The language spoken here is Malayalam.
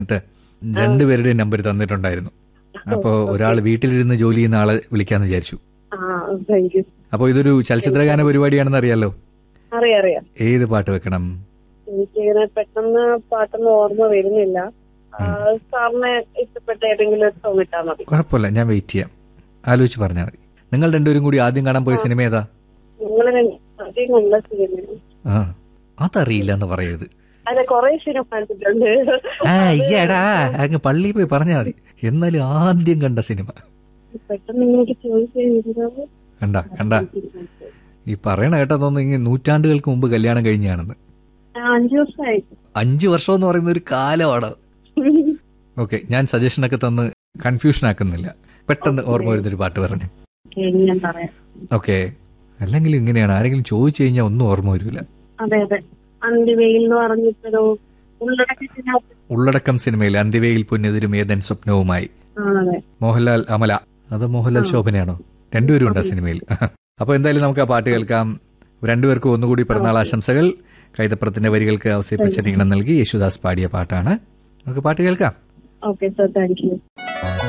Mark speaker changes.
Speaker 1: എന്നിട്ട് രണ്ടുപേരുടെയും നമ്പർ തന്നിട്ടുണ്ടായിരുന്നു അപ്പോൾ ഒരാൾ വീട്ടിലിരുന്ന് ജോലി ചെയ്യുന്ന ആളെ വിളിക്കാന്ന് വിചാരിച്ചു
Speaker 2: ആ താങ്ക് യു
Speaker 1: അപ്പോൾ ഇതൊരു ചലച്ചിത്രഗാന പരിപാടിയാണെന്ന് അറിയാലോ
Speaker 2: അറിയാം അറിയാം
Speaker 1: ഏത് പാട്ട് വെക്കണം
Speaker 2: എനിക്കിങ്ങനെ പെട്ടെന്ന് പാട്ടൊന്നും ഓർമ്മ വരുന്നില്ല ആ, സാറിന് ഇഷ്ടപ്പെട്ട ഏതെങ്കിലും ഒരു സോങ് ഇട്ടാൽ മതി
Speaker 1: കുഴപ്പമില്ല ഞാൻ വെയിറ്റ് ചെയ്യാം ആലോചിച്ച് പറഞ്ഞാൽ മതി നിങ്ങൾ രണ്ടുപേരും കൂടി ആദ്യം കാണാൻ പോയ സിനിമ ഏതാ
Speaker 2: നിങ്ങൾ ആദ്യം കണ്ട സിനിമ
Speaker 1: ആ അതറിയില്ല എന്ന് പറയരുത്
Speaker 2: അല്ല കൊറേ സിനിമ കണ്ടിട്ടുണ്ട്
Speaker 1: ആ അയ്യടാ അങ്ങ് പള്ളിയിൽ പോയി പറഞ്ഞാൽ മതി എന്നാലും ആദ്യം കണ്ട സിനിമ
Speaker 2: പെട്ടെന്ന് ഇങ്ങോട്ട് ചോദിച്ചു
Speaker 1: കണ്ട കണ്ട ഈ പറയണ കേട്ടാ തോന്നുന്നു ഇങ്ങനെ നൂറ്റാണ്ടുകൾക്ക് മുമ്പ് കല്യാണം കഴിഞ്ഞാണെന്ന്
Speaker 2: അഞ്ചു വർഷമായി
Speaker 1: അഞ്ചു വർഷം എന്ന് പറയുന്ന ഒരു കാലമാണ് ഓക്കെ ഞാൻ സജഷനൊക്കെ തന്ന് കൺഫ്യൂഷൻ ആക്കുന്നില്ല പെട്ടെന്ന് ഓർമ്മ വരുന്നൊരു പാട്ട് പറഞ്ഞു
Speaker 2: ഓക്കേ, ഇനി ഞാൻ പറയാം
Speaker 1: ഓക്കെ അല്ലെങ്കിൽ ഇങ്ങനെയാണ് ആരെങ്കിലും ചോദിച്ചു കഴിഞ്ഞാൽ ഒന്നും ഓർമ്മ വരില്ല
Speaker 2: അതെ അതെ അന്തിവെയിൽ എന്ന് പറഞ്ഞിട്ടൊരു ഉള്ളടക്കത്തിനകത്ത്
Speaker 1: ഉള്ളടക്കം സിനിമയിൽ അന്തിവയിൽ പൊന്നെതിരും ഏതൻ സ്വപ്നവുമായി
Speaker 2: ആ അതെ
Speaker 1: മോഹൻലാൽ അമല അത് മോഹൻലാൽ ശോഭനയാണോ രണ്ടുപേരും ഉണ്ട് ആ സിനിമയിൽ അപ്പോൾ എന്തായാലും നമുക്ക് ആ പാട്ട് കേൾക്കാം രണ്ടുപേർക്കും ഒന്നുകൂടി പിറന്നാൾ ആശംസകൾ കൈതപ്പുറത്തിന്റെ വരികൾക്ക് അവസരിപ്പിച്ച ഈണം നൽകി യേശുദാസ് പാടിയ പാട്ടാണ് നമുക്ക് പാട്ട് കേൾക്കാം
Speaker 2: ഓക്കെ സർ താങ്ക് യു